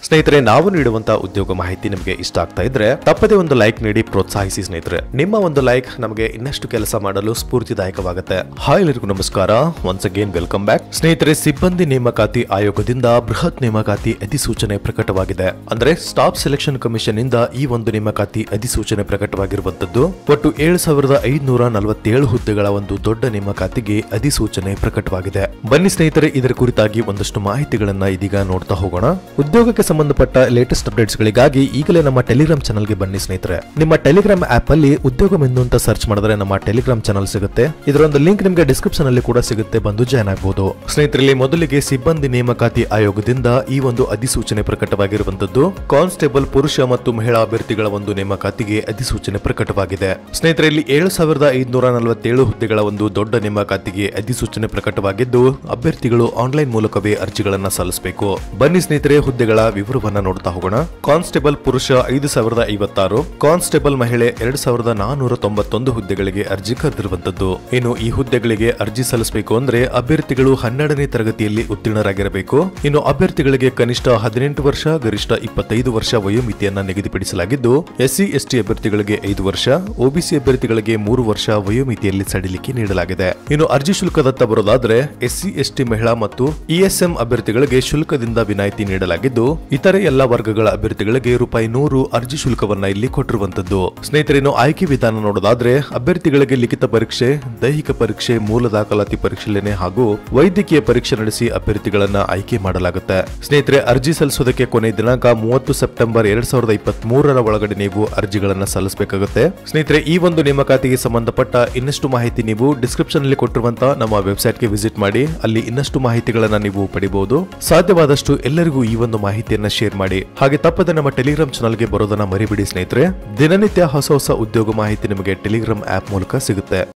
ಸ್ನೇಹಿತರೆ ನಾವು ನೀಡುವಂತಹ ಉದ್ಯೋಗ ಮಾಹಿತಿ ನಿಮಗೆ ಇಷ್ಟ ಆಗ್ತಾ ಇದ್ರೆ ತಪ್ಪದೇ ಒಂದು ಲೈಕ್ ನೀಡಿ ಪ್ರೋತ್ಸಾಹಿಸಿ ಸ್ನೇಹಿತರೆ ನಿಮ್ಮ ಒಂದು ಲೈಕ್ ನಮಗೆ ಇನ್ನಷ್ಟು ಕೆಲಸ ಮಾಡಲು ಸ್ಫೂರ್ತಿದಾಯಕವಾಗುತ್ತೆ ಹಾಯ್ ಎಲ್ಲರಿಗೂ ನಮಸ್ಕಾರ ಒನ್ಸ್ ಅಗೇನ್ ವೆಲ್ಕಮ್ ಬ್ಯಾಕ್ ಸ್ನೇಹಿತರೆ ಸಿಬ್ಬಂದಿ ನೇಮಕಾತಿ ಆಯೋಗದಿಂದ ಬೃಹತ್ ನೇಮಕಾತಿ ಅಧಿಸೂಚನೆ ಪ್ರಕಟವಾಗಿದೆ ಅಂದ್ರೆ ಸ್ಟಾಫ್ ಸೆಲೆಕ್ಷನ್ ಕಮಿಷನ್ ಇಂದ ಈ ಒಂದು ನೇಮಕಾತಿ ಅಧಿಸೂಚನೆ ಪ್ರಕಟವಾಗಿರುವಂತದ್ದು ಒಟ್ಟು ಏಳು ಸಾವಿರದ ಐದುನೂರ ನಲವತ್ತೇಳು ಹುದ್ದೆಗಳ ಒಂದು ದೊಡ್ಡ ನೇಮಕಾತಿಗೆ ಅಧಿಸೂಚನೆ ಪ್ರಕಟವಾಗಿದೆ ಬನ್ನಿ ಸ್ನೇಹಿತರೆ ಇದರ ಕುರಿತಾಗಿ ಒಂದಷ್ಟು ಮಾಹಿತಿಗಳನ್ನ ಇದೀಗ ನೋಡ್ತಾ ಹೋಗೋಣ ಉದ್ಯೋಗಕ್ಕೆ ಸಂಬಂಧಪಟ್ಟ ಲೇಟೆಸ್ಟ್ ಅಪ್ಡೇಟ್ಸ್ ಗಳಿಗಾಗಿ ಈಗಲೇ ನಮ್ಮ ಟೆಲಿಗ್ರಾಮ್ ಚಾನಲ್ಗೆ ಬನ್ನಿ ಸ್ನೇಹಿತರೆ ನಿಮ್ಮ ಟೆಲಿಗ್ರಾಮ್ ಆಪ್ ಅಲ್ಲಿ ಉದ್ಯೋಗ ಮೆನು ಅಂತ ಸರ್ಚ್ ಮಾಡಿದ್ರೆ ನಮ್ಮ ಟೆಲಿಗ್ರಾಮ್ ಚಾನಲ್ ಸಿಗುತ್ತೆ ಇದರ ಒಂದು ಲಿಂಕ್ ನಿಮಗೆ ಡಿಸ್ಕ್ರಿಪ್ಷನ್ ಅಲ್ಲಿ ಕೂಡ ಸಿಗುತ್ತೆ ಬಂದು ಜಾಯ್ನ್ ಆಗಬಹುದು ಸ್ನೇಹಿತರಲ್ಲಿ ಮೊದಲಿಗೆ ಸಿಬ್ಬಂದಿ ನೇಮಕಾತಿ ಆಯೋಗದಿಂದ ಈ ಒಂದು ಅಧಿಸೂಚನೆ ಪ್ರಕಟವಾಗಿರುವಂತದ್ದು ಕಾನ್ಸ್ಟೇಬಲ್ ಪುರುಷ ಮತ್ತು ಮಹಿಳಾ ಅಭ್ಯರ್ಥಿಗಳ ಒಂದು ನೇಮಕಾತಿಗೆ ಅಧಿಸೂಚನೆ ಪ್ರಕಟವಾಗಿದೆ ಸ್ನೇಹಿತರೆ ಇಲ್ಲಿ ಏಳು ಸಾವಿರದ ಐದುನೂರ ನಲವತ್ತೇಳು ಹುದ್ದೆಗಳ ಒಂದು ದೊಡ್ಡ ನೇಮಕಾತಿಗೆ ಅಧಿಸೂಚನೆ ಪ್ರಕಟವಾಗಿದ್ದು ಅಭ್ಯರ್ಥಿಗಳು ಆನ್ಲೈನ್ ಮೂಲಕವೇ ಅರ್ಜಿಗಳನ್ನ ಸಲ್ಲಿಸಬೇಕು ಬನ್ನಿ ಸ್ನೇಹಿತರೆ ಹುದ್ದೆಗಳ ವಿವರವನ್ನ ನೋಡ್ತಾ ಹೋಗೋಣ ಕಾನ್ಸ್ಟೇಬಲ್ ಪುರುಷ ಐದು ಸಾವಿರದ ಐವತ್ತಾರು ಕಾನ್ಸ್ಟೇಬಲ್ ಮಹಿಳೆ ಎರಡ್ ಸಾವಿರದ ನಾನೂರ ತೊಂಬತ್ತೊಂದು ಹುದ್ದೆಗಳಿಗೆ ಅರ್ಜಿ ಕರೆದಿರುವಂತದ್ದು ಇನ್ನು ಈ ಹುದ್ದೆಗಳಿಗೆ ಅರ್ಜಿ ಸಲ್ಲಿಸಬೇಕು ಅಂದ್ರೆ ಅಭ್ಯರ್ಥಿಗಳು ಹನ್ನೆರಡನೇ ತರಗತಿಯಲ್ಲಿ ಉತ್ತೀರ್ಣರಾಗಿರಬೇಕು ಇನ್ನು ಅಭ್ಯರ್ಥಿಗಳಿಗೆ ಕನಿಷ್ಠ ಹದಿನೆಂಟು ವರ್ಷ ಗರಿಷ್ಠ ಇಪ್ಪತ್ತೈದು ವರ್ಷ ವಯೋಮಿತಿಯನ್ನ ನಿಗದಿಪಡಿಸಲಾಗಿದ್ದು ಎಸ್ಸಿ ಎಸ್ಟಿ ಅಭ್ಯರ್ಥಿಗಳಿಗೆ ಐದು ವರ್ಷ ಒಬಿಸಿ ಅಭ್ಯರ್ಥಿಗಳಿಗೆ ಮೂರು ವರ್ಷ ವಯೋಮಿತಿಯಲ್ಲಿ ಸಡಿಲಿಕೆ ನೀಡಲಾಗಿದೆ ಇನ್ನು ಅರ್ಜಿ ಶುಲ್ಕದತ್ತ ಬರೋದಾದ್ರೆ ಎಸ್ಸಿ ಎಸ್ಟಿ ಮಹಿಳಾ ಮತ್ತು ಇಎಸ್ಎಂ ಅಭ್ಯರ್ಥಿಗಳಿಗೆ ಶುಲ್ಕದಿಂದ ವಿನಾಯಿತಿ ನೀಡಲಾಗಿದ್ದು ಇತರೆ ಎಲ್ಲ ವರ್ಗಗಳ ಅಭ್ಯರ್ಥಿಗಳಿಗೆ ರೂಪಾಯಿ ನೂರು ಅರ್ಜಿ ಶುಲ್ಕವನ್ನ ಇಲ್ಲಿ ಕೊಟ್ಟಿರುವಂತದ್ದು ಸ್ನೇಹಿತರೇನು ಆಯ್ಕೆ ವಿಧಾನ ನೋಡೋದಾದ್ರೆ ಅಭ್ಯರ್ಥಿಗಳಿಗೆ ಲಿಖಿತ ಪರೀಕ್ಷೆ ದೈಹಿಕ ಪರೀಕ್ಷೆ ಮೂಲ ದಾಖಲಾತಿ ಪರಿಶೀಲನೆ ಹಾಗೂ ವೈದ್ಯಕೀಯ ಪರೀಕ್ಷೆ ನಡೆಸಿ ಅಭ್ಯರ್ಥಿಗಳನ್ನ ಆಯ್ಕೆ ಮಾಡಲಾಗುತ್ತೆ ಸ್ನೇಹಿತರೆ ಅರ್ಜಿ ಸಲ್ಲಿಸೋದಕ್ಕೆ ಕೊನೆ ದಿನಾಂಕ ಮೂವತ್ತು ಸೆಪ್ಟೆಂಬರ್ ಎರಡ್ ಸಾವಿರದ ಇಪ್ಪತ್ತ್ ಮೂರರ ಒಳಗಡೆ ನೀವು ಅರ್ಜಿಗಳನ್ನ ಸಲ್ಲಿಸಬೇಕಾಗುತ್ತೆ ಸ್ನೇಹಿತರೆ ಈ ಒಂದು ನೇಮಕಾತಿಗೆ ಸಂಬಂಧಪಟ್ಟ ಇನ್ನಷ್ಟು ಮಾಹಿತಿ ನೀವು ಡಿಸ್ಕ್ರಿಪ್ಷನ್ ಅಲ್ಲಿ ಕೊಟ್ಟಿರುವಂತಹ ನಮ್ಮ ವೆಬ್ಸೈಟ್ಗೆ ವಿಸಿಟ್ ಮಾಡಿ ಅಲ್ಲಿ ಇನ್ನಷ್ಟು ಮಾಹಿತಿಗಳನ್ನ ನೀವು ಪಡಿಬಹುದು ಸಾಧ್ಯವಾದಷ್ಟು ಎಲ್ಲರಿಗೂ ಈ ಒಂದು ಮಾಹಿತಿಯನ್ನ ಶೇರ್ ಮಾಡಿ ಹಾಗೆ ತಪ್ಪದೆ ನಮ್ಮ ಟೆಲಿಗ್ರಾಮ್ ಚಾನಲ್ಗೆ ಬರೋದನ್ನ ಮರಿಬಿಡಿ ಸ್ನೇಹಿತರೆ ದಿನನಿತ್ಯ ಹೊಸ ಹೊಸ ಉದ್ಯೋಗ ಮಾಹಿತಿ ನಿಮಗೆ ಟೆಲಿಗ್ರಾಮ್ ಆಪ್ ಮೂಲಕ ಸಿಗುತ್ತೆ